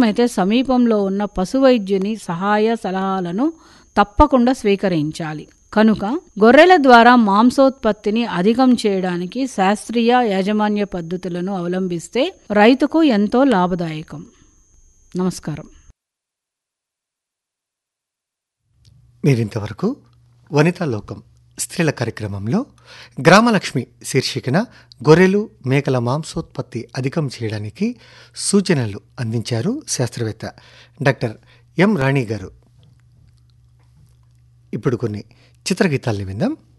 అవసరమైతే సమీపంలో ఉన్న పశువైద్యుని సహాయ సలహాలను తప్పకుండా స్వీకరించాలి కనుక గొర్రెల ద్వారా మాంసోత్పత్తిని అధికం చేయడానికి శాస్త్రీయ యాజమాన్య పద్ధతులను అవలంబిస్తే రైతుకు ఎంతో లాభదాయకం నమస్కారం మీరింతవరకు వనితా లోకం స్త్రీల కార్యక్రమంలో గ్రామలక్ష్మి శీర్షికన గొర్రెలు మేకల మాంసోత్పత్తి అధికం చేయడానికి సూచనలు అందించారు శాస్త్రవేత్త డాక్టర్ ఎం రాణి గారు ఇప్పుడు కొన్ని చిత్రగీతాల్ని విందాం